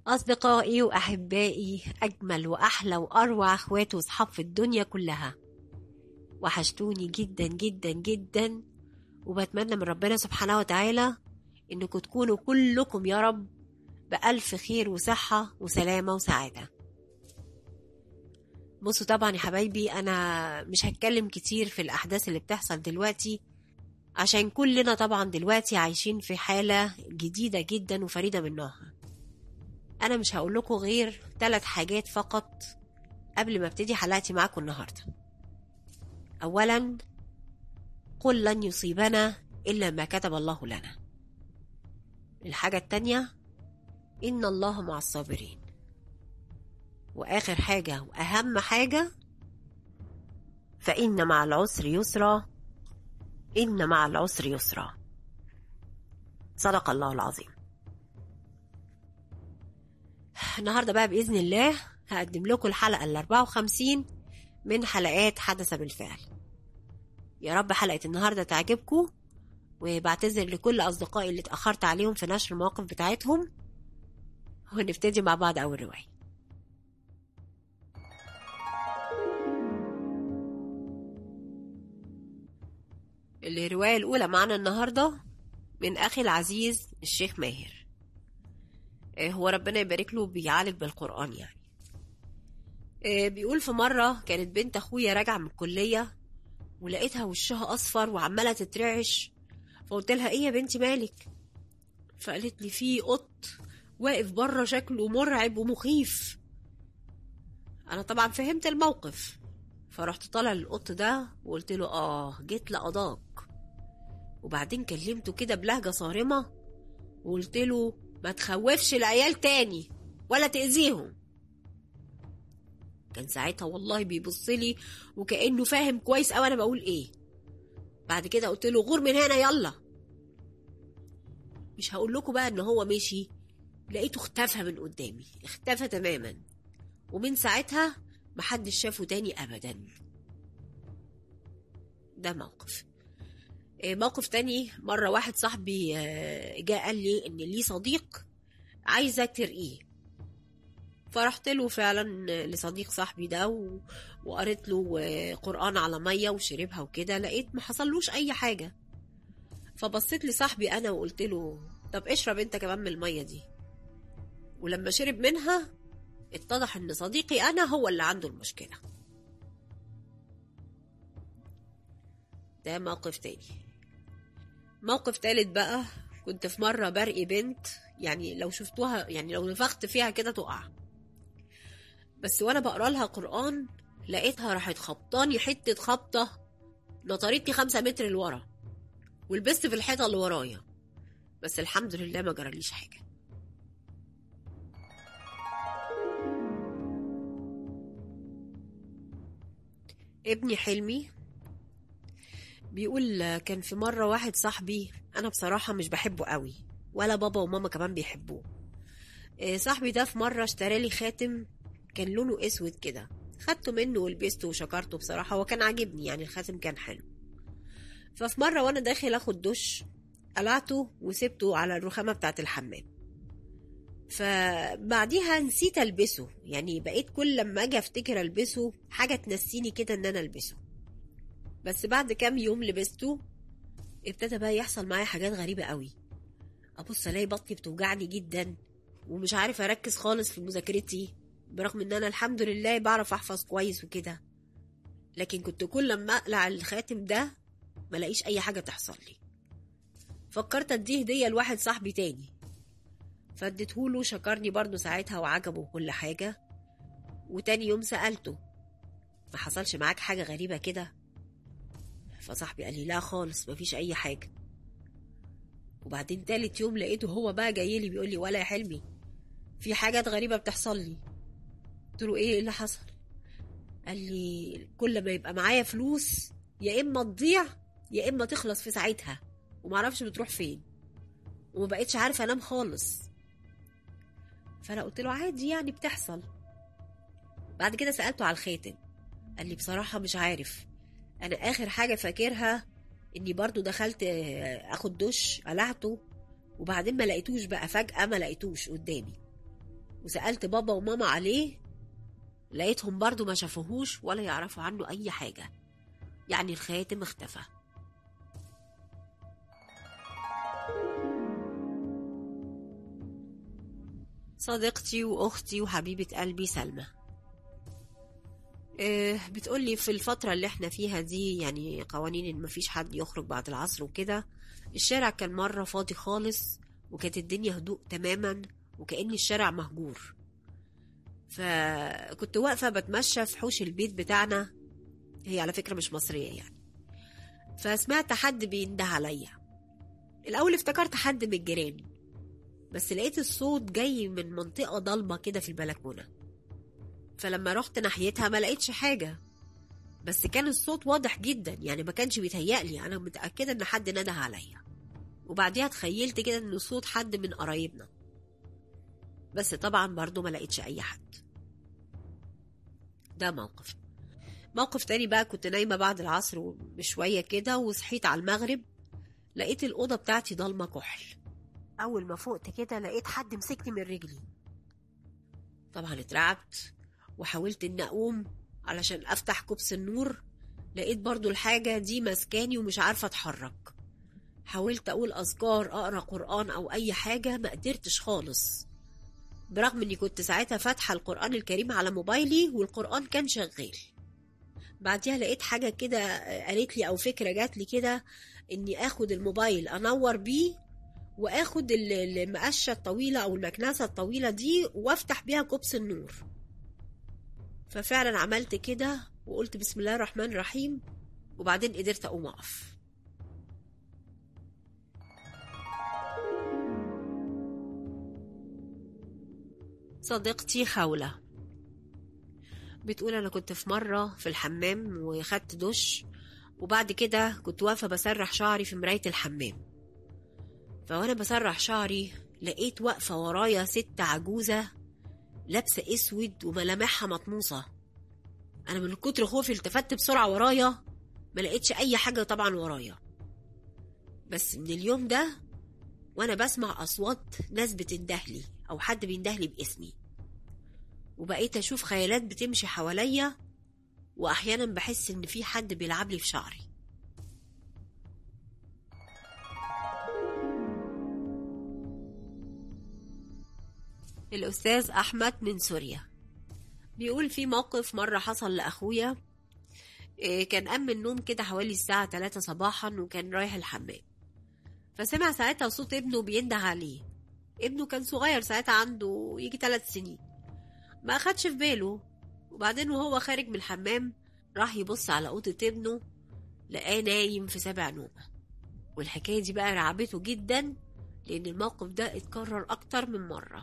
أصدقائي وأحبائي أجمل وأحلى وأروع أخوات وأصحاب في الدنيا كلها وحشتوني جدا جدا جدا وبتمنى من ربنا سبحانه وتعالى إنكم تكونوا كلكم يا رب بألف خير وصحة وسلامة وسعادة بصوا طبعا يا حبايبي أنا مش هتكلم كتير في الأحداث اللي بتحصل دلوقتي عشان كلنا طبعا دلوقتي عايشين في حالة جديدة جدا وفريدة من نوعها أنا مش هقول لكم غير ثلاث حاجات فقط قبل ما ابتدي حلقتي معاكم النهاردة أولا قل لن يصيبنا إلا ما كتب الله لنا الحاجة التانية إن الله مع الصابرين وآخر حاجة وأهم حاجة فإن مع العسر يسرا إن مع العسر يسرا صدق الله العظيم النهارده بقى بإذن الله هقدم لكم الحلقة ال 54 من حلقات حدث بالفعل يا رب حلقة النهاردة تعجبكم وبعتذر لكل أصدقائي اللي اتأخرت عليهم في نشر المواقف بتاعتهم ونبتدي مع بعض أول رواية الرواية الأولى معنا النهاردة من أخي العزيز الشيخ ماهر هو ربنا يبارك له بيعالج بالقرآن يعني بيقول في مرة كانت بنت أخويا راجعة من الكلية ولقيتها وشها أصفر وعمالة تترعش فقلت لها إيه يا بنتي مالك فقالت لي في قط واقف بره شكله مرعب ومخيف أنا طبعا فهمت الموقف فرحت طالع للقط ده وقلت له آه جيت لقضاك وبعدين كلمته كده بلهجة صارمة وقلت له ما تخوفش العيال تاني ولا تأذيهم كان ساعتها والله بيبص لي وكأنه فاهم كويس أوي أنا بقول إيه بعد كده قلت له غور من هنا يلا مش هقول لكم بقى إن هو مشي لقيته اختفى من قدامي اختفى تماما ومن ساعتها محدش شافه تاني أبدا ده موقف موقف تاني مرة واحد صاحبي جاء قال لي إن ليه صديق عايزة ترقيه فرحت له فعلا لصديق صاحبي ده و... وقريت له قرآن على مية وشربها وكده لقيت ما حصلوش أي حاجة فبصيت لصاحبي أنا وقلت له طب اشرب أنت كمان من المية دي ولما شرب منها اتضح إن صديقي أنا هو اللي عنده المشكلة ده موقف تاني موقف تالت بقى كنت في مرة برقي بنت يعني لو شفتوها يعني لو نفخت فيها كده تقع بس وانا بقرا لها قرآن لقيتها راحت خبطاني حتة خبطة نطرتني خمسة متر لورا ولبست في الحيطة اللي ورايا بس الحمد لله ما جراليش حاجة ابني حلمي بيقول كان في مرة واحد صاحبي أنا بصراحة مش بحبه قوي ولا بابا وماما كمان بيحبوه صاحبي ده في مرة اشترى لي خاتم كان لونه اسود كده خدته منه ولبسته وشكرته بصراحة هو كان عاجبني يعني الخاتم كان حلو ففي مرة وانا داخل اخد دش قلعته وسبته على الرخامة بتاعة الحمام فبعديها نسيت البسه يعني بقيت كل لما اجي افتكر البسه حاجة تنسيني كده ان انا البسه بس بعد كام يوم لبسته ابتدى بقى يحصل معايا حاجات غريبة قوي ابص الاقي بطني بتوجعني جدا ومش عارف اركز خالص في مذاكرتي برغم ان انا الحمد لله بعرف احفظ كويس وكده لكن كنت كل لما اقلع الخاتم ده ملاقيش اي حاجة تحصل لي فكرت اديه هدية لواحد صاحبي تاني فاديتهوله شكرني برضه ساعتها وعجبه كل حاجة وتاني يوم سألته ما حصلش معاك حاجة غريبة كده فصاحبي قال لي لا خالص مفيش اي حاجه وبعدين تالت يوم لقيته هو بقى جاي لي بيقول لي ولا يا حلمي في حاجات غريبه بتحصل لي قلت له ايه اللي حصل قال لي كل ما يبقى معايا فلوس يا اما تضيع يا اما تخلص في ساعتها ومعرفش بتروح فين وما بقتش عارفه انام خالص فانا قلت له عادي يعني بتحصل بعد كده سالته على الخاتم قال لي بصراحه مش عارف انا اخر حاجه فاكرها اني برضو دخلت اخد دش قلعته وبعدين ما لقيتوش بقى فجاه ما لقيتوش قدامي وسألت بابا وماما عليه لقيتهم برضو ما شافوهوش ولا يعرفوا عنه أي حاجة يعني الخاتم اختفى صديقتي وأختي وحبيبة قلبي سلمى إيه بتقولي في الفترة اللي احنا فيها دي يعني قوانين ان مفيش حد يخرج بعد العصر وكده الشارع كان مرة فاضي خالص وكانت الدنيا هدوء تماما وكأن الشارع مهجور فكنت واقفة بتمشى في حوش البيت بتاعنا هي على فكرة مش مصرية يعني فسمعت حد بينده عليا الأول افتكرت حد من الجيران بس لقيت الصوت جاي من منطقة ضلمة كده في البلكونة فلما رحت ناحيتها ما لقيتش حاجة بس كان الصوت واضح جدا يعني ما كانش بيتهيألي أنا متأكدة إن حد نده عليا وبعديها تخيلت كده إنه صوت حد من قرايبنا بس طبعا برضو ما لقيتش أي حد ده موقف موقف تاني بقى كنت نايمة بعد العصر بشوية كده وصحيت على المغرب لقيت الأوضة بتاعتي ضلمة كحل أول ما فقت كده لقيت حد مسكني من رجلي طبعا اترعبت وحاولت إن أقوم علشان أفتح كبس النور لقيت برضو الحاجة دي مسكاني ومش عارفة أتحرك حاولت أقول أذكار أقرأ قرآن أو أي حاجة ما قدرتش خالص برغم إني كنت ساعتها فاتحة القرآن الكريم على موبايلي والقرآن كان شغال بعديها لقيت حاجة كده قالت لي أو فكرة جات لي كده إني آخد الموبايل أنور بيه وآخد المقشة الطويلة أو المكنسة الطويلة دي وأفتح بيها كبس النور ففعلا عملت كده وقلت بسم الله الرحمن الرحيم وبعدين قدرت أقوم أقف صديقتي خولة بتقول أنا كنت في مرة في الحمام وخدت دش وبعد كده كنت واقفة بسرح شعري في مراية الحمام فوأنا بسرح شعري لقيت واقفة ورايا ست عجوزة لابسة اسود وملامحها مطموسة أنا من كتر خوفي التفت بسرعة ورايا ما لقيتش أي حاجة طبعا ورايا بس من اليوم ده وأنا بسمع أصوات ناس بتندهلي أو حد بيندهلي باسمي وبقيت أشوف خيالات بتمشي حواليا وأحيانا بحس إن في حد بيلعب لي في شعري الأستاذ أحمد من سوريا بيقول في موقف مرة حصل لأخويا كان قام من النوم كده حوالي الساعة 3 صباحا وكان رايح الحمام فسمع ساعتها صوت ابنه بينده عليه ابنه كان صغير ساعتها عنده يجي ثلاث سنين ما أخدش في باله وبعدين وهو خارج من الحمام راح يبص على أوضة ابنه لقاه نايم في سبع نومة والحكاية دي بقى رعبته جدا لأن الموقف ده اتكرر أكتر من مرة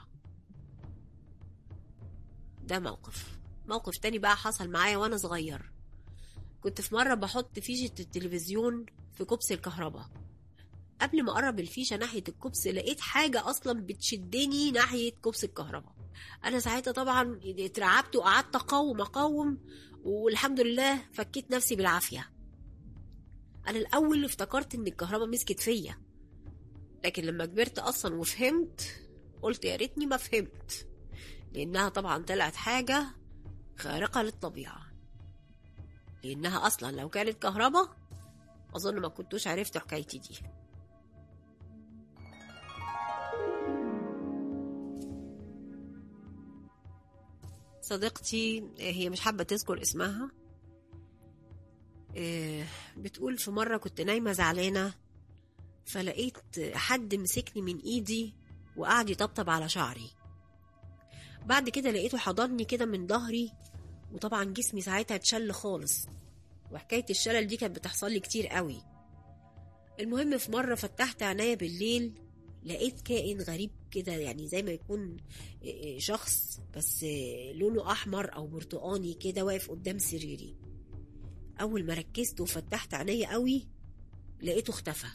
ده موقف موقف تاني بقى حصل معايا وانا صغير كنت في مرة بحط فيشة التلفزيون في كبس الكهرباء قبل ما اقرب الفيشة ناحية الكبس لقيت حاجة اصلا بتشدني ناحية كبس الكهرباء انا ساعتها طبعا اترعبت وقعدت اقاوم اقاوم والحمد لله فكيت نفسي بالعافية انا الاول افتكرت ان الكهرباء مسكت فيا لكن لما كبرت اصلا وفهمت قلت يا ريتني ما فهمت لأنها طبعا طلعت حاجة خارقة للطبيعة لأنها أصلا لو كانت كهرباء أظن ما كنتوش عرفت حكايتي دي صديقتي هي مش حابة تذكر اسمها بتقول في مرة كنت نايمة زعلانة فلقيت حد مسكني من ايدي وقعد يطبطب على شعري بعد كده لقيته حضني كده من ظهري وطبعا جسمي ساعتها اتشل خالص وحكاية الشلل دي كانت بتحصل لي كتير قوي المهم في مرة فتحت عينيا بالليل لقيت كائن غريب كده يعني زي ما يكون شخص بس لونه أحمر أو برتقاني كده واقف قدام سريري أول ما ركزت وفتحت عينيا قوي لقيته اختفى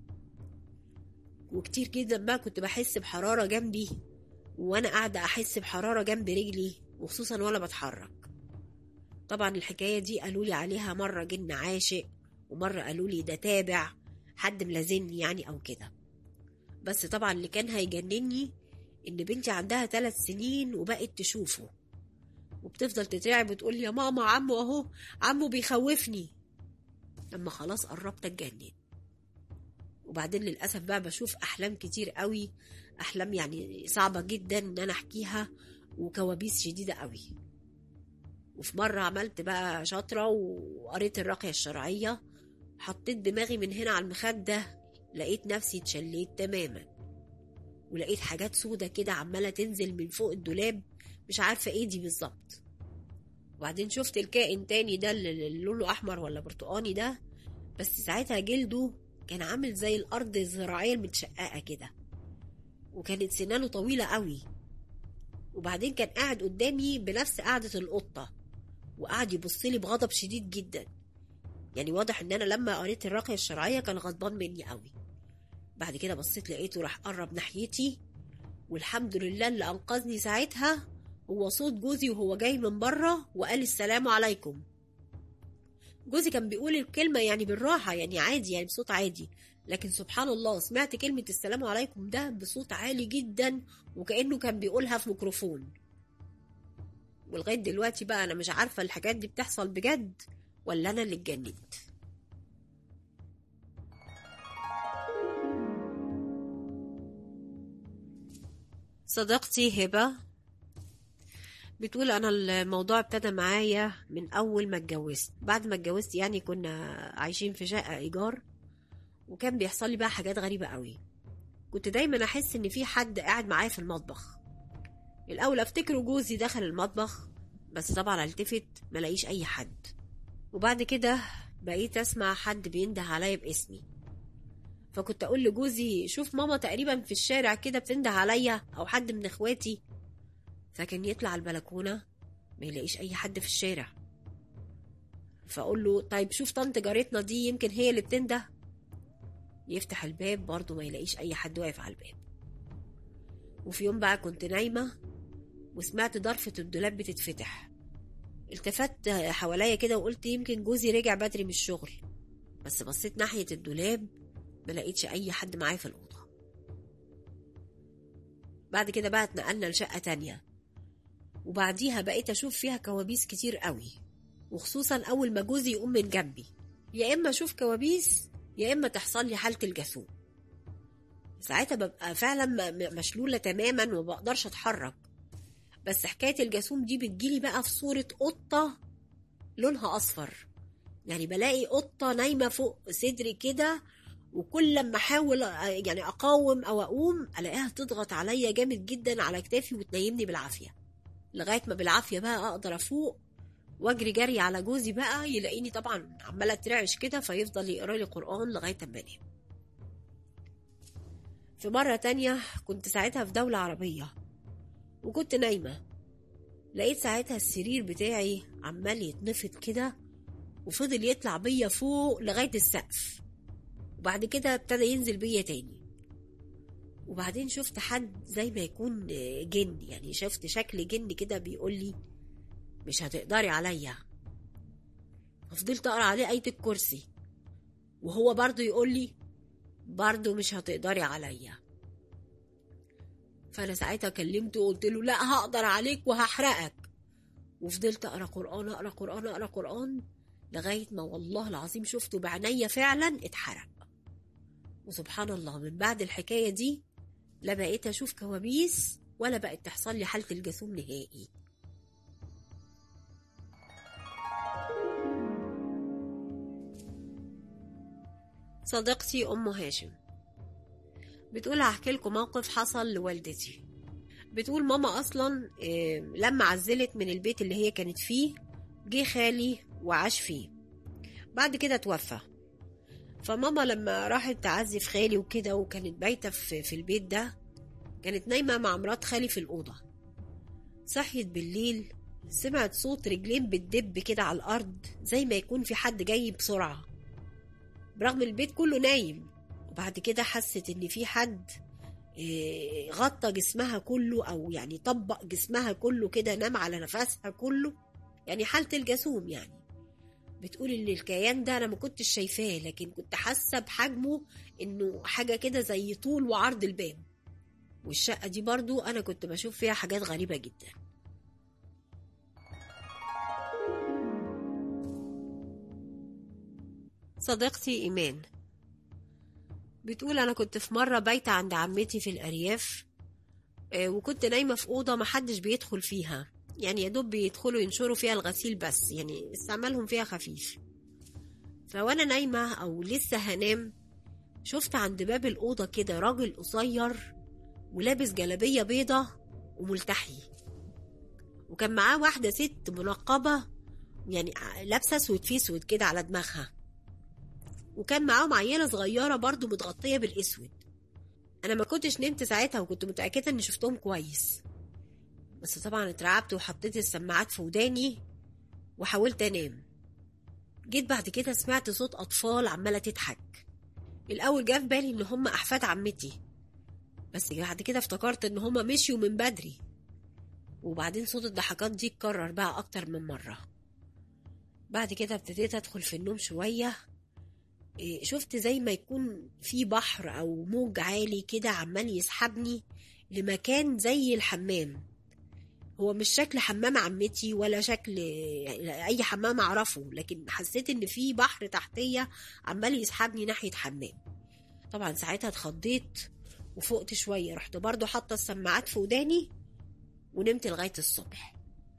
وكتير جدا بقى كنت بحس بحرارة جنبي وانا قاعده احس بحراره جنب رجلي وخصوصا وانا بتحرك طبعا الحكايه دي قالوا لي عليها مره جن عاشق ومره قالوا لي ده تابع حد ملازمني يعني او كده بس طبعا اللي كان هيجنني إن بنتي عندها ثلاث سنين وبقت تشوفه وبتفضل تترعب وتقول يا ماما عمو أهو عمو بيخوفني لما خلاص قربت اتجنن وبعدين للأسف بقى بشوف أحلام كتير قوي أحلام يعني صعبة جدا إن أنا أحكيها وكوابيس شديدة قوي وفي مرة عملت بقى شاطرة وقريت الرقية الشرعية حطيت دماغي من هنا على المخدة لقيت نفسي اتشليت تماما ولقيت حاجات سودة كده عمالة تنزل من فوق الدولاب مش عارفة ايه دي بالظبط وبعدين شفت الكائن تاني ده اللي لونه أحمر ولا برتقاني ده بس ساعتها جلده كان عامل زي الأرض الزراعية المتشققة كده وكانت سنانه طويلة قوي وبعدين كان قاعد قدامي بنفس قعدة القطة وقعد يبصلي بغضب شديد جدا يعني واضح ان انا لما قريت الرقية الشرعية كان غضبان مني قوي بعد كده بصيت لقيته راح قرب ناحيتي والحمد لله اللي انقذني ساعتها هو صوت جوزي وهو جاي من بره وقال السلام عليكم جوزي كان بيقول الكلمة يعني بالراحة يعني عادي يعني بصوت عادي لكن سبحان الله سمعت كلمة السلام عليكم ده بصوت عالي جدا وكأنه كان بيقولها في ميكروفون ولغاية دلوقتي بقى أنا مش عارفة الحاجات دي بتحصل بجد ولا أنا اللي اتجننت صديقتي هبة بتقول أنا الموضوع ابتدى معايا من أول ما اتجوزت بعد ما اتجوزت يعني كنا عايشين في شقة إيجار وكان بيحصل لي بقى حاجات غريبة قوي كنت دايما أحس إن في حد قاعد معايا في المطبخ الأول أفتكره جوزي دخل المطبخ بس طبعا التفت ملاقيش أي حد وبعد كده بقيت أسمع حد بينده عليا باسمي فكنت أقول لجوزي شوف ماما تقريبا في الشارع كده بتنده عليا أو حد من إخواتي فكان يطلع البلكونة ما يلاقيش أي حد في الشارع فأقول له طيب شوف طنط جارتنا دي يمكن هي اللي بتنده يفتح الباب برضه ما يلاقيش أي حد واقف على الباب وفي يوم بقى كنت نايمة وسمعت ضرفة الدولاب بتتفتح التفت حواليا كده وقلت يمكن جوزي رجع بدري من الشغل بس بصيت ناحية الدولاب ما لقيتش أي حد معايا في الأوضة بعد كده بقى اتنقلنا لشقة تانية وبعديها بقيت أشوف فيها كوابيس كتير قوي وخصوصا أول ما جوزي يقوم من جنبي يا إما أشوف كوابيس يا إما تحصل لي حالة الجاثوم ساعتها ببقى فعلا مشلولة تماما ومبقدرش أتحرك بس حكاية الجاثوم دي بتجيلي بقى في صورة قطة لونها أصفر يعني بلاقي قطة نايمة فوق صدري كده وكل لما احاول يعني اقاوم او اقوم الاقيها تضغط عليا جامد جدا على كتافي وتنيمني بالعافيه لغايه ما بالعافيه بقى اقدر افوق واجري جري على جوزي بقى يلاقيني طبعا عماله اترعش كده فيفضل يقرا لي قران لغايه اما انام في مرة تانية كنت ساعتها في دولة عربية وكنت نايمة لقيت ساعتها السرير بتاعي عمال يتنفض كده وفضل يطلع بيا فوق لغاية السقف وبعد كده ابتدى ينزل بيا تاني وبعدين شفت حد زي ما يكون جن يعني شفت شكل جن كده بيقول لي مش هتقدري عليا فضلت اقرا عليه آية الكرسي وهو برضو يقول لي برضو مش هتقدري عليا فانا ساعتها كلمته وقلت له لا هقدر عليك وهحرقك وفضلت اقرا قران اقرا قران اقرا قران لغايه ما والله العظيم شفته بعينيا فعلا اتحرق وسبحان الله من بعد الحكايه دي لا بقيت اشوف كوابيس ولا بقت تحصل لي حاله الجاثوم نهائي صديقتي ام هاشم بتقول هحكي لكم موقف حصل لوالدتي بتقول ماما اصلا لما عزلت من البيت اللي هي كانت فيه جه خالي وعاش فيه بعد كده توفى فماما لما راحت تعزي خالي وكده وكانت بايته في, في البيت ده كانت نايمه مع مرات خالي في الاوضه صحيت بالليل سمعت صوت رجلين بتدب كده على الارض زي ما يكون في حد جاي بسرعه برغم البيت كله نايم وبعد كده حست ان في حد غطى جسمها كله او يعني طبق جسمها كله كده نام على نفسها كله يعني حالة الجاثوم يعني بتقول ان الكيان ده انا ما كنتش شايفاه لكن كنت حاسه بحجمه انه حاجه كده زي طول وعرض الباب والشقة دي برضو أنا كنت بشوف فيها حاجات غريبة جدا صديقتي إيمان بتقول أنا كنت في مرة بايتة عند عمتي في الأرياف آه، وكنت نايمة في أوضة محدش بيدخل فيها يعني يا دوب بيدخلوا ينشروا فيها الغسيل بس يعني استعمالهم فيها خفيف فوانا نايمة أو لسه هنام شفت عند باب الأوضة كده راجل قصير ولابس جلابية بيضة وملتحي وكان معاه واحدة ست منقبة يعني لابسة اسود في اسود كده على دماغها وكان معاهم عيلة صغيرة برضو متغطية بالاسود انا ما كنتش نمت ساعتها وكنت متأكدة اني شفتهم كويس بس طبعا اترعبت وحطيت السماعات في وداني وحاولت انام جيت بعد كده سمعت صوت اطفال عمالة تضحك الاول جه في بالي ان هم احفاد عمتي بس بعد كده افتكرت ان هما مشيوا من بدري وبعدين صوت الضحكات دي اتكرر بقى اكتر من مرة بعد كده ابتديت ادخل في النوم شوية إيه، شفت زي ما يكون في بحر او موج عالي كده عمال يسحبني لمكان زي الحمام هو مش شكل حمام عمتي ولا شكل اي حمام اعرفه لكن حسيت ان في بحر تحتيه عمال يسحبني ناحيه حمام طبعا ساعتها اتخضيت وفقت شويه رحت برضو حاطه السماعات في وداني ونمت لغايه الصبح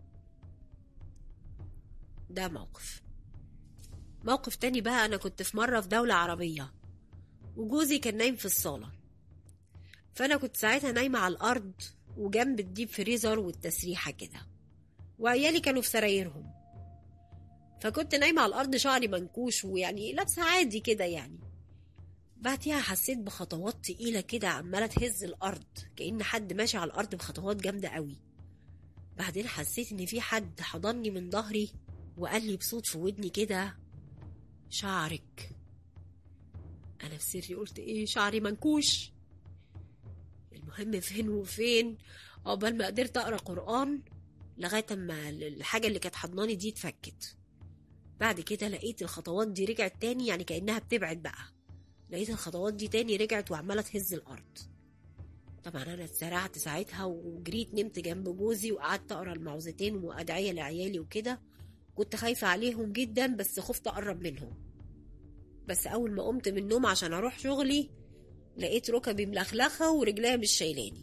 ده موقف موقف تاني بقى انا كنت في مره في دوله عربيه وجوزي كان نايم في الصاله فانا كنت ساعتها نايمه على الارض وجنب الديب فريزر والتسريحه كده وعيالي كانوا في سرايرهم فكنت نايمه على الارض شعري منكوش ويعني لابسه عادي كده يعني بعديها حسيت بخطوات تقيلة كده عمالة تهز الأرض كأن حد ماشي على الأرض بخطوات جامدة قوي بعدين حسيت إن في حد حضني من ظهري وقال لي بصوت في ودني كده شعرك أنا في سري قلت إيه شعري منكوش المهم فين وفين عقبال ما قدرت أقرأ قرآن لغاية ما الحاجة اللي كانت حضناني دي اتفكت بعد كده لقيت الخطوات دي رجعت تاني يعني كأنها بتبعد بقى لقيت الخطوات دي تاني رجعت وعمالة تهز الأرض طبعا أنا اتسرعت ساعتها وجريت نمت جنب جوزي وقعدت أقرا المعوذتين وأدعية لعيالي وكده كنت خايفة عليهم جدا بس خفت أقرب منهم بس أول ما قمت من النوم عشان أروح شغلي لقيت ركبي ملخلخة ورجليا مش شايلاني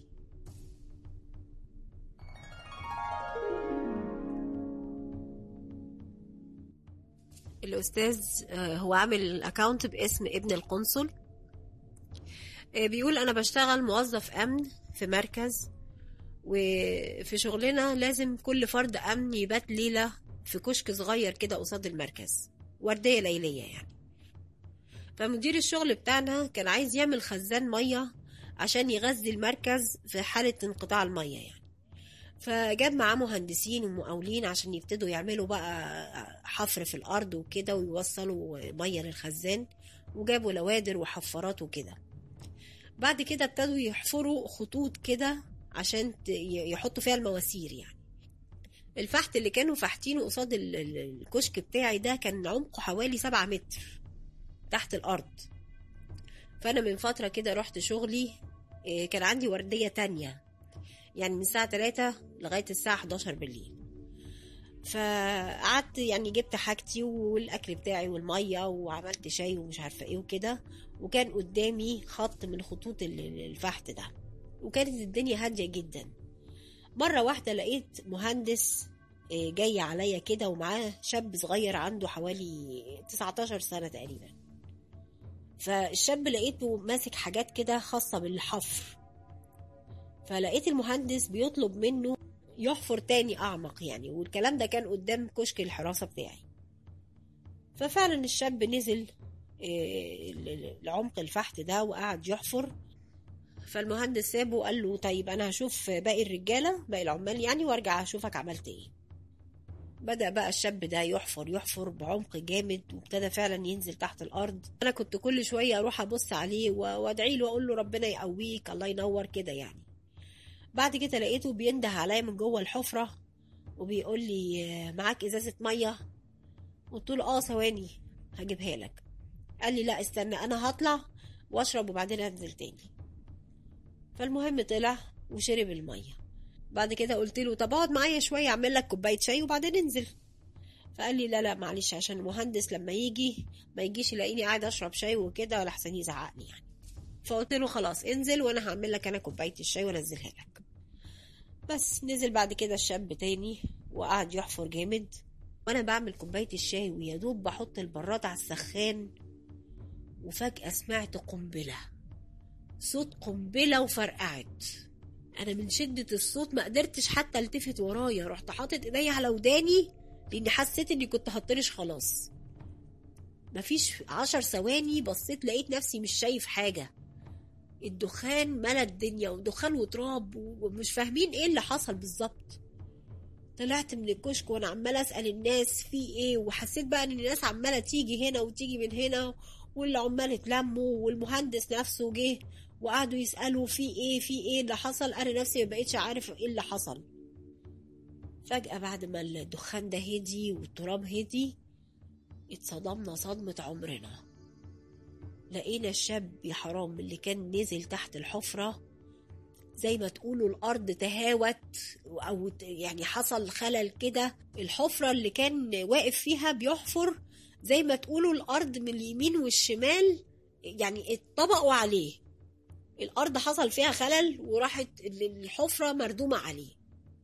الأستاذ آه، هو عامل الأكاونت باسم ابن القنصل آه، بيقول أنا بشتغل موظف أمن في مركز وفي شغلنا لازم كل فرد أمن يبات ليلة في كشك صغير كده قصاد المركز وردية ليلية يعني فمدير الشغل بتاعنا كان عايز يعمل خزان مية عشان يغذي المركز في حالة انقطاع المية يعني فجاب معاه مهندسين ومقاولين عشان يبتدوا يعملوا بقى حفر في الأرض وكده ويوصلوا مية للخزان وجابوا لوادر وحفارات وكده بعد كده ابتدوا يحفروا خطوط كده عشان ت- يحطوا فيها المواسير يعني الفحت اللي كانوا فاحتينه قصاد ال- ال- الكشك بتاعي ده كان عمقه حوالي سبعة متر تحت الأرض فأنا من فترة كده رحت شغلي إيه، كان عندي وردية تانية يعني من الساعة 3 لغاية الساعة 11 بالليل فقعدت يعني جبت حاجتي والأكل بتاعي والمية وعملت شاي ومش عارفة ايه وكده وكان قدامي خط من خطوط ال- ال- الفحت ده وكانت الدنيا هادية جدا مرة واحدة لقيت مهندس آه، جاي عليا كده ومعاه شاب صغير عنده حوالي 19 سنة تقريبا فالشاب لقيته ماسك حاجات كده خاصة بالحفر فلقيت المهندس بيطلب منه يحفر تاني أعمق يعني والكلام ده كان قدام كشك الحراسة بتاعي ففعلا الشاب نزل آه، ل- ل- لعمق الفحت ده وقعد يحفر فالمهندس سابه وقال له طيب أنا هشوف باقي الرجالة باقي العمال يعني وارجع أشوفك عملت إيه بدأ بقى الشاب ده يحفر يحفر بعمق جامد وابتدى فعلا ينزل تحت الأرض أنا كنت كل شوية أروح أبص عليه و- وأدعي له وأقول له ربنا يقويك الله ينور كده يعني بعد كده لقيته بينده عليا من جوه الحفرة وبيقول لي آه، معاك ازازة مية قلت له اه ثواني هجيبها لك قال لي لا استنى انا هطلع واشرب وبعدين انزل تاني فالمهم طلع وشرب المية بعد كده قلت له طب اقعد معايا شوية اعمل لك كوباية شاي وبعدين انزل فقال لي لا لا معلش عشان المهندس لما يجي ما يجيش يلاقيني قاعد اشرب شاي وكده ولا احسن يزعقني يعني فقلت له خلاص انزل وانا هعمل لك انا كوبايه الشاي وانزلها لك بس نزل بعد كده الشاب تاني وقعد يحفر جامد وانا بعمل كوبايه الشاي ويا دوب بحط البراد على السخان وفجاه سمعت قنبله صوت قنبله وفرقعت انا من شده الصوت ما قدرتش حتى التفت ورايا رحت حاطط ايدي على وداني لاني حسيت اني كنت هطرش خلاص مفيش عشر ثواني بصيت لقيت نفسي مش شايف حاجة الدخان ملا الدنيا ودخان وتراب ومش فاهمين ايه اللي حصل بالظبط طلعت من الكشك وانا عمالة اسأل الناس في ايه وحسيت بقى ان الناس عمالة تيجي هنا وتيجي من هنا والعمال اتلموا والمهندس نفسه جه وقعدوا يسألوا في ايه في ايه اللي حصل انا نفسي ما بقيتش عارف ايه اللي حصل فجأة بعد ما الدخان ده هدي والتراب هدي اتصدمنا صدمة عمرنا لقينا الشاب يا حرام اللي كان نزل تحت الحفرة زي ما تقولوا الأرض تهاوت أو يعني حصل خلل كده الحفرة اللي كان واقف فيها بيحفر زي ما تقولوا الأرض من اليمين والشمال يعني اتطبقوا عليه الأرض حصل فيها خلل وراحت الحفرة مردومة عليه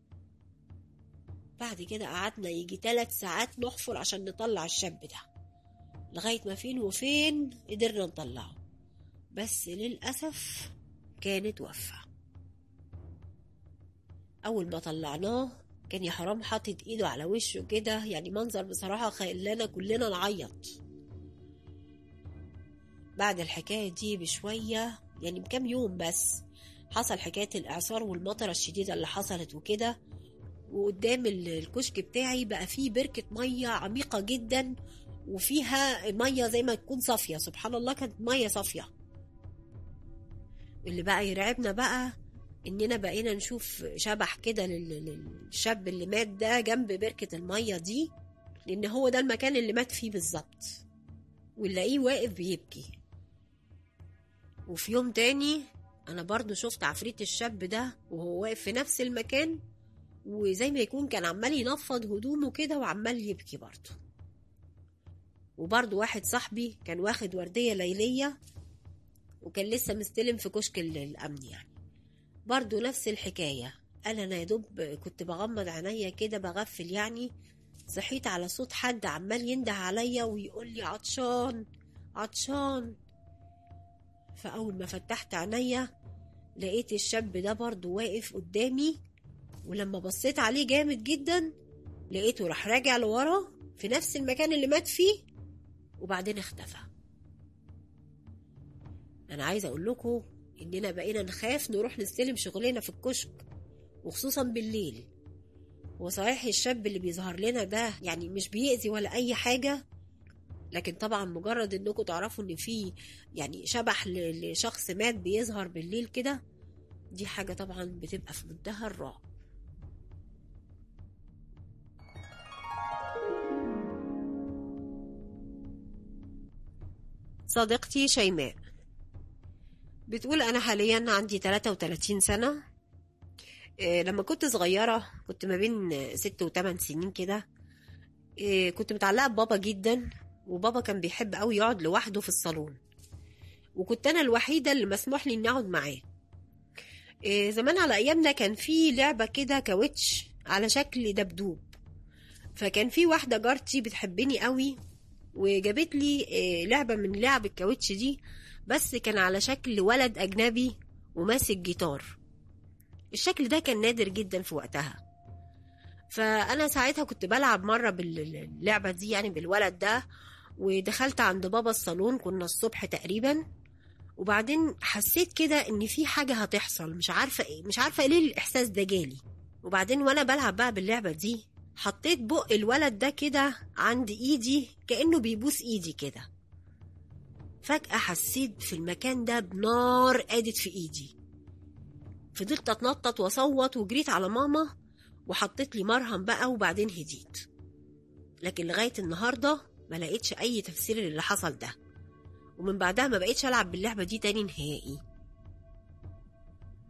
بعد كده قعدنا يجي ثلاث ساعات نحفر عشان نطلع الشاب ده لغاية ما فين وفين قدرنا نطلعه بس للأسف كانت وفى أول ما طلعناه كان يا حرام حاطط ايده على وشه كده يعني منظر بصراحة خلانا كلنا نعيط بعد الحكاية دي بشوية يعني بكام يوم بس حصل حكاية الإعصار والمطرة الشديدة اللي حصلت وكده وقدام الكشك بتاعي بقى فيه بركة مية عميقة جدا وفيها مية زي ما تكون صافية سبحان الله كانت مية صافية اللي بقى يرعبنا بقى اننا بقينا نشوف شبح كده للشاب اللي مات ده جنب بركة المية دي لان هو ده المكان اللي مات فيه بالظبط ونلاقيه واقف بيبكي وفي يوم تاني انا برضو شفت عفريت الشاب ده وهو واقف في نفس المكان وزي ما يكون كان عمال ينفض هدومه كده وعمال يبكي برضه وبرضه واحد صاحبي كان واخد وردية ليلية وكان لسه مستلم في كشك الأمن يعني برضه نفس الحكاية قال أنا يا دوب كنت بغمض عينيا كده بغفل يعني صحيت على صوت حد عمال ينده عليا ويقول لي عطشان عطشان فأول ما فتحت عينيا لقيت الشاب ده برضه واقف قدامي ولما بصيت عليه جامد جدا لقيته راح راجع لورا في نفس المكان اللي مات فيه وبعدين اختفى انا عايزه اقول لكم اننا بقينا نخاف نروح نستلم شغلنا في الكشك وخصوصا بالليل وصحيح الشاب اللي بيظهر لنا ده يعني مش بيأذي ولا اي حاجه لكن طبعا مجرد انكم تعرفوا ان في يعني شبح لشخص مات بيظهر بالليل كده دي حاجه طبعا بتبقى في منتهى الرعب صديقتي شيماء بتقول أنا حاليا عندي 33 سنة إيه لما كنت صغيرة كنت ما بين ست وتمن سنين كده إيه كنت متعلقة ببابا جدا وبابا كان بيحب قوي يقعد لوحده في الصالون وكنت أنا الوحيدة اللي مسموح لي إني أقعد معاه إيه زمان على أيامنا كان في لعبة كده كاوتش على شكل دبدوب فكان في واحدة جارتي بتحبني قوي وجابت لي لعبة من لعب الكاوتش دي بس كان على شكل ولد أجنبي وماسك جيتار الشكل ده كان نادر جدا في وقتها فأنا ساعتها كنت بلعب مرة باللعبة دي يعني بالولد ده ودخلت عند بابا الصالون كنا الصبح تقريبا وبعدين حسيت كده ان في حاجة هتحصل مش عارفة ايه مش عارفة ليه الإحساس ده جالي وبعدين وانا بلعب بقى باللعبة دي حطيت بق الولد ده كده عند ايدي كأنه بيبوس ايدي كده فجأة حسيت في المكان ده بنار قادت في ايدي فضلت اتنطط واصوت وجريت على ماما وحطيت لي مرهم بقى وبعدين هديت لكن لغاية النهاردة ما لقيتش اي تفسير للي حصل ده ومن بعدها ما بقيتش العب باللعبة دي تاني نهائي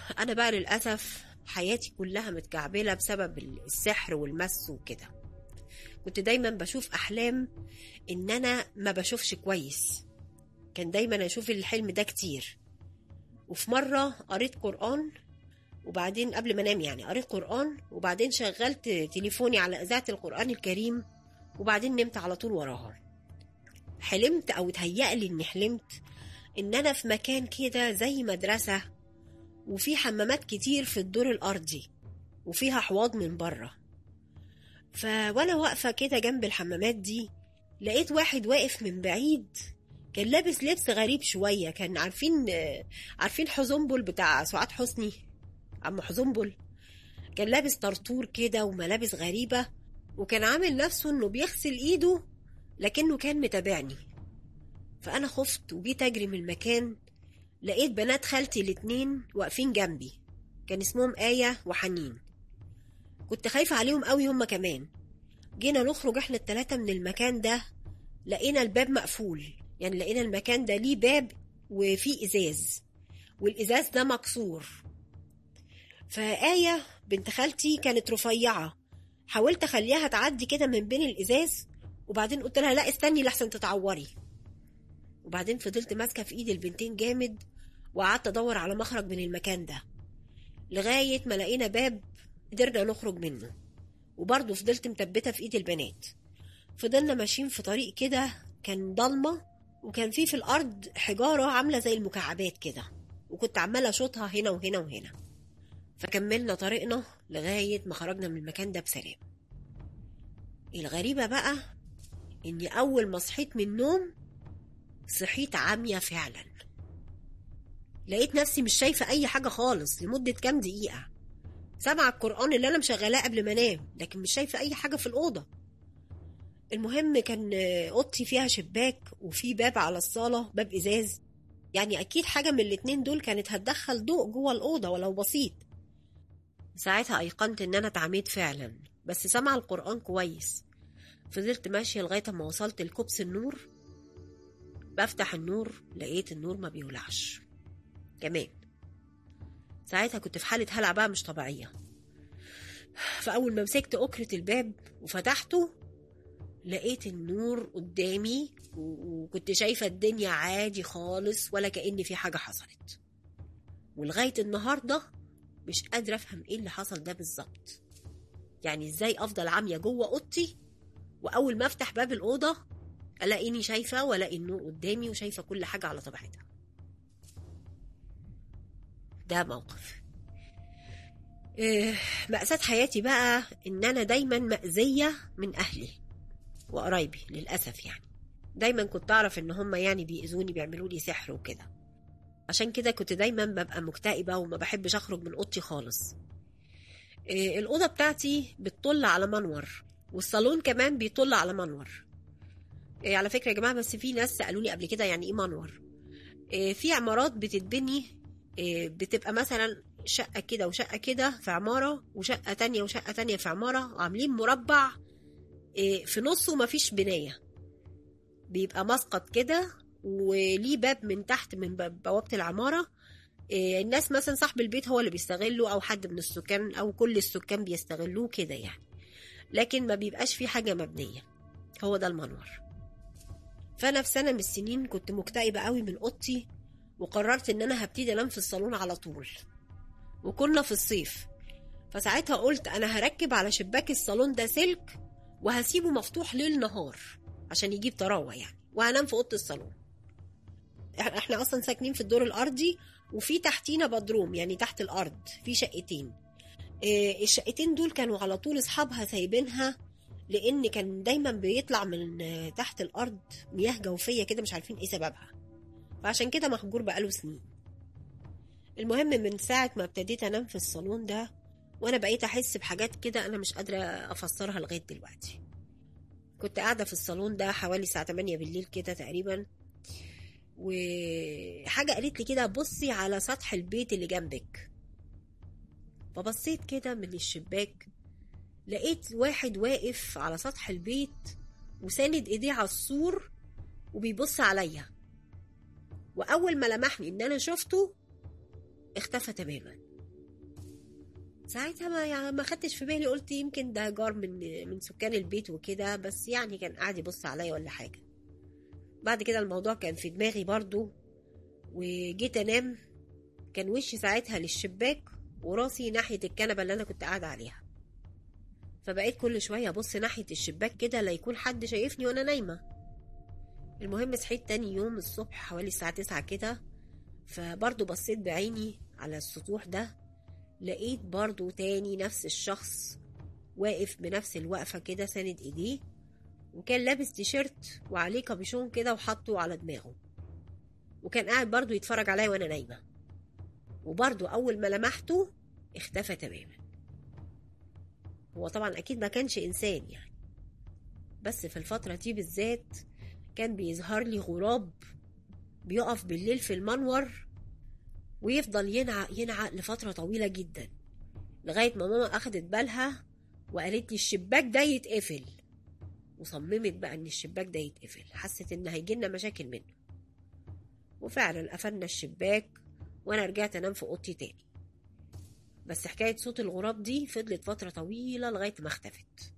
انا بقى للاسف حياتي كلها متكعبله بسبب السحر والمس وكده كنت دايما بشوف احلام ان انا ما بشوفش كويس كان دايما اشوف الحلم ده كتير وفي مره قريت قران وبعدين قبل ما انام يعني قريت قران وبعدين شغلت تليفوني على اذاعه القران الكريم وبعدين نمت على طول وراها حلمت او اتهيألي اني حلمت ان انا في مكان كده زي مدرسه وفي حمامات كتير في الدور الارضي وفيها حواض من بره ف وانا واقفه كده جنب الحمامات دي لقيت واحد واقف من بعيد كان لابس لبس غريب شويه كان عارفين عارفين حزنبل بتاع سعاد حسني عم حزنبل كان لابس طرطور كده وملابس غريبه وكان عامل نفسه انه بيغسل ايده لكنه كان متابعني فانا خفت وجيت اجري من المكان لقيت بنات خالتي الاتنين واقفين جنبي كان اسمهم آية وحنين كنت خايفة عليهم قوي هما كمان جينا نخرج احنا التلاتة من المكان ده لقينا الباب مقفول يعني لقينا المكان ده ليه باب وفيه إزاز والإزاز ده مكسور فآية بنت خالتي كانت رفيعة حاولت أخليها تعدي كده من بين الإزاز وبعدين قلت لها لا استني لحسن تتعوري وبعدين فضلت ماسكة في إيد البنتين جامد وقعدت أدور على مخرج من المكان ده لغاية ما لقينا باب قدرنا نخرج منه وبرضه فضلت مثبتة في إيد البنات فضلنا ماشيين في طريق كده كان ضلمة وكان فيه في الأرض حجارة عاملة زي المكعبات كده وكنت عمالة أشوطها هنا وهنا وهنا فكملنا طريقنا لغاية ما خرجنا من المكان ده بسلام الغريبة بقى إني أول ما صحيت من النوم صحيت عامية فعلا لقيت نفسي مش شايفة أي حاجة خالص لمدة كام دقيقة سامعة القرآن اللي أنا مشغلاه قبل ما أنام لكن مش شايفة أي حاجة في الأوضة المهم كان أوضتي فيها شباك وفي باب على الصالة باب إزاز يعني أكيد حاجة من الاتنين دول كانت هتدخل ضوء جوه الأوضة ولو بسيط ساعتها أيقنت إن أنا اتعميت فعلا بس سامعة القرآن كويس فضلت ماشية لغاية ما وصلت لكبس النور بفتح النور لقيت النور ما بيولعش كمان ساعتها كنت في حالة هلع بقى مش طبيعية فأول ما مسكت أكرة الباب وفتحته لقيت النور قدامي وكنت شايفة الدنيا عادي خالص ولا كأن في حاجة حصلت ولغاية النهاردة مش قادرة أفهم إيه اللي حصل ده بالظبط يعني إزاي أفضل عامية جوه أوضتي وأول ما أفتح باب الأوضة ألاقيني شايفة وألاقي النور قدامي وشايفة كل حاجة على طبيعتها ده موقف إيه مأساة حياتي بقى إن أنا دايما مأذية من أهلي وقرايبي للأسف يعني دايما كنت أعرف إن هم يعني بيأذوني بيعملوا لي سحر وكده عشان كده كنت دايما ببقى مكتئبة وما بحبش أخرج من أوضتي خالص إيه الأوضة بتاعتي بتطل على منور والصالون كمان بيطل على منور إيه على فكرة يا جماعة بس في ناس سألوني قبل كده يعني إيه منور إيه في عمارات بتتبني إيه بتبقى مثلا شقة كده وشقة كده في عمارة وشقة تانية وشقة تانية في عمارة وعاملين مربع إيه في نصه مفيش بناية بيبقى مسقط كده وليه باب من تحت من بوابة العمارة إيه الناس مثلا صاحب البيت هو اللي بيستغله أو حد من السكان أو كل السكان بيستغلوه كده يعني لكن ما بيبقاش في حاجة مبنية هو ده المنور فأنا في سنة من السنين كنت مكتئبة قوي من أوضتي وقررت إن أنا هبتدي أنام في الصالون على طول وكنا في الصيف فساعتها قلت أنا هركب على شباك الصالون ده سلك وهسيبه مفتوح ليل نهار عشان يجيب طراوة يعني وهنام في أوضة الصالون احنا أصلا ساكنين في الدور الأرضي وفي تحتينا بدروم يعني تحت الأرض في شقتين اه الشقتين دول كانوا على طول أصحابها سايبينها لأن كان دايما بيطلع من تحت الأرض مياه جوفية كده مش عارفين إيه سببها فعشان كده محجور بقاله سنين المهم من ساعة ما ابتديت أنام في الصالون ده وأنا بقيت أحس بحاجات كده أنا مش قادرة أفسرها لغاية دلوقتي كنت قاعدة في الصالون ده حوالي الساعة 8 بالليل كده تقريبا وحاجة قالت لي كده بصي على سطح البيت اللي جنبك فبصيت كده من الشباك لقيت واحد واقف على سطح البيت وساند ايديه على السور وبيبص عليا واول ما لمحني ان انا شفته اختفى تماما ساعتها ما يعني ما خدتش في بالي قلت يمكن ده جار من من سكان البيت وكده بس يعني كان قاعد يبص عليا ولا حاجة بعد كده الموضوع كان في دماغي برضو وجيت انام كان وشي ساعتها للشباك وراسي ناحية الكنبة اللي أنا كنت قاعدة عليها فبقيت كل شوية أبص ناحية الشباك كده لا يكون حد شايفني وأنا نايمة المهم صحيت تاني يوم الصبح حوالي الساعة تسعة كده فبرضه بصيت بعيني على السطوح ده لقيت برضه تاني نفس الشخص واقف بنفس الوقفة كده ساند ايديه وكان لابس تيشيرت وعليه كابيشون كده وحطه على دماغه وكان قاعد برضه يتفرج عليا وانا نايمة وبرضه أول ما لمحته اختفى تماما هو طبعا أكيد ما كانش إنسان يعني بس في الفترة دي بالذات كان بيظهر لي غراب بيقف بالليل في المنور ويفضل ينعق ينعق لفترة طويلة جدا لغاية ما ماما أخدت بالها وقالت لي الشباك ده يتقفل وصممت بقى إن الشباك ده يتقفل حست إن هيجيلنا مشاكل منه وفعلا قفلنا الشباك وأنا رجعت أنام في أوضتي تاني بس حكاية صوت الغراب دي فضلت فترة طويلة لغاية ما اختفت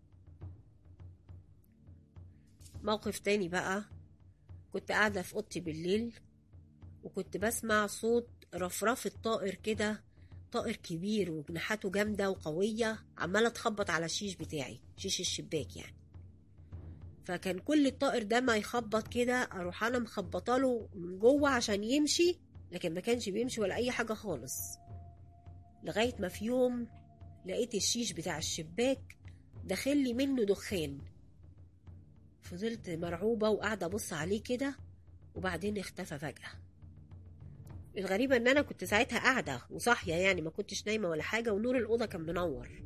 موقف تاني بقى كنت قاعدة في أوضتي بالليل وكنت بسمع صوت رفرفة طائر كده طائر كبير وجناحاته جامدة وقوية عمالة تخبط على الشيش بتاعي شيش الشباك يعني فكان كل الطائر ده ما يخبط كده اروح انا مخبطاله من جوه عشان يمشي لكن ما كانش بيمشي ولا اي حاجة خالص لغاية ما في يوم لقيت الشيش بتاع الشباك داخل لي منه دخان فضلت مرعوبة وقاعدة أبص عليه كده وبعدين اختفى فجأة الغريبة إن أنا كنت ساعتها قاعدة وصاحية يعني ما كنتش نايمة ولا حاجة ونور الأوضة كان منور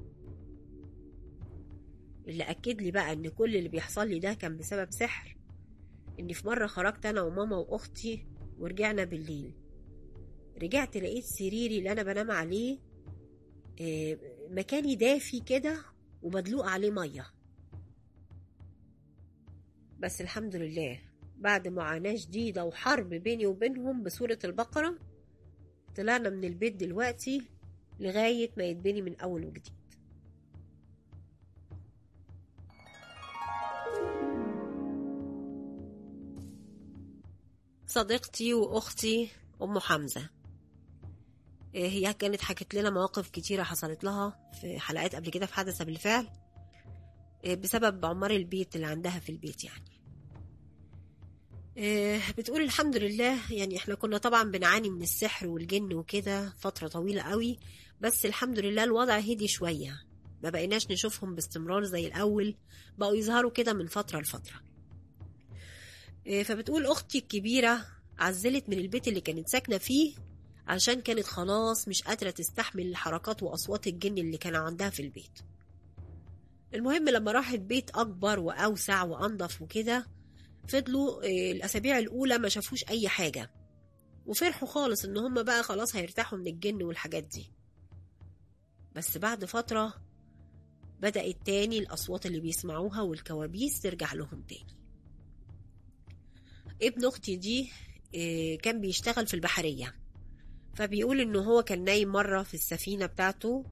اللي أكد لي بقى إن كل اللي بيحصل لي ده كان بسبب سحر إني في مرة خرجت أنا وماما وأختي ورجعنا بالليل رجعت لقيت سريري اللي أنا بنام عليه آه، مكاني دافي كده ومدلوق عليه مية بس الحمد لله بعد معاناة شديدة وحرب بيني وبينهم بسورة البقرة طلعنا من البيت دلوقتي لغاية ما يتبني من أول وجديد صديقتي وأختي أم حمزة إيه هي كانت حكت لنا مواقف كتيرة حصلت لها في حلقات قبل كده في حدث بالفعل إيه بسبب عمار البيت اللي عندها في البيت يعني إيه بتقول الحمد لله يعني احنا كنا طبعا بنعاني من السحر والجن وكده فترة طويلة قوي بس الحمد لله الوضع هدي شوية ما بقيناش نشوفهم باستمرار زي الأول بقوا يظهروا كده من فترة لفترة إيه فبتقول أختي الكبيرة عزلت من البيت اللي كانت ساكنة فيه عشان كانت خلاص مش قادرة تستحمل الحركات وأصوات الجن اللي كان عندها في البيت المهم لما راحت بيت أكبر وأوسع وأنضف وكده فضلوا آه، الأسابيع الأولى ما شافوش أي حاجة وفرحوا خالص إن هم بقى خلاص هيرتاحوا من الجن والحاجات دي بس بعد فترة بدأت تاني الأصوات اللي بيسمعوها والكوابيس ترجع لهم تاني ابن أختي دي آه، كان بيشتغل في البحرية فبيقول إنه هو كان نايم مرة في السفينة بتاعته